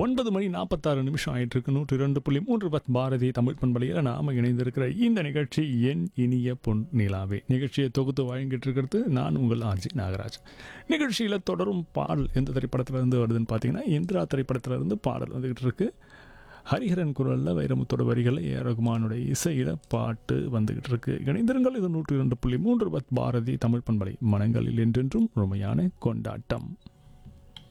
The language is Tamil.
ஒன்பது மணி நாற்பத்தாறு நிமிஷம் ஆயிட்டு இருக்கு நூற்றி இரண்டு புள்ளி மூன்று பத் பாரதி தமிழ் பண்பலையில் நாம இணைந்திருக்கிற இந்த நிகழ்ச்சி என் இனிய பொன் நிலாவே நிகழ்ச்சியை தொகுத்து வழங்கிட்டு இருக்கிறது நான் உங்கள் ஆர்ஜி நாகராஜ் நிகழ்ச்சியில் தொடரும் பாடல் எந்த திரைப்படத்துல இருந்து வருதுன்னு பார்த்தீங்கன்னா இந்திரா திரைப்படத்துல இருந்து பாடல் வந்துகிட்டு இருக்கு ஹரிஹரன் குரலில் வைரமுத்தோட வரிகளில் ஏ ரகுமானுடைய இசையில் பாட்டு வந்துகிட்டு இருக்கு இணைந்திருங்கள் இது நூற்றி இரண்டு புள்ளி மூன்று பத் பாரதி தமிழ் பண்பலை மனங்களில் என்றென்றும் உண்மையான கொண்டாட்டம்